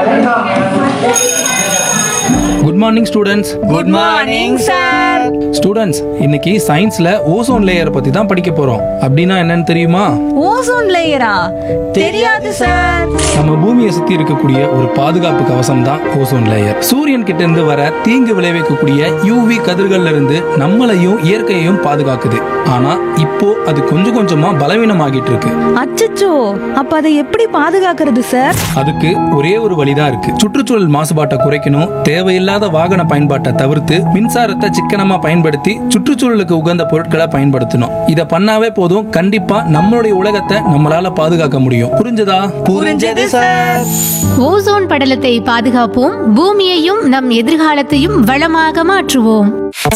good morning students good morning sir students இன்னைக்கு சயின்ஸ்ல ozone layer பத்தி தான் படிக்க போறோம் அப்படின்னா என்னன்னு தெரியுமா ஓசோன் லேயரா தெரியாது சார் நம்ம பூமியை சுத்தி இருக்கக்கூடிய ஒரு பாதுகாப்பு கவசம் தான் ஓசோன் லேயர் சூரியன் கிட்ட இருந்து வர தீங்கு விளைவிக்கக்கூடிய யூவி கதிர்கள்ல இருந்து நம்மளையும் இயற்கையையும் பாதுகாக்குது ஆனா இப்போ அது கொஞ்சம் கொஞ்சமா பலவீனமாகிட்டு இருக்கு அச்சச்சோ அப்ப அதை எப்படி பாதுகாக்கிறது சார் அதுக்கு ஒரே ஒரு வழிதான் இருக்கு சுற்றுச்சூழல் மாசுபாட்டை குறைக்கணும் தேவையில்லாத வாகன பயன்பாட்டை தவிர்த்து மின்சாரத்தை சிக்கனமா பயன்படுத்தி சுற்றுச்சூழலுக்கு உகந்த பொருட்களை பயன்படுத்தணும் இத பண்ணாவே போதும் கண்டிப்பா நம்மளுடைய உலகத்தை நம்மளால பாதுகாக்க முடியும் புரிஞ்சதா புரிஞ்சது சார் ஓசோன் படலத்தை பாதுகாப்போம் பூமியையும் நம் எதிர்காலத்தையும் வளமாக மாற்றுவோம்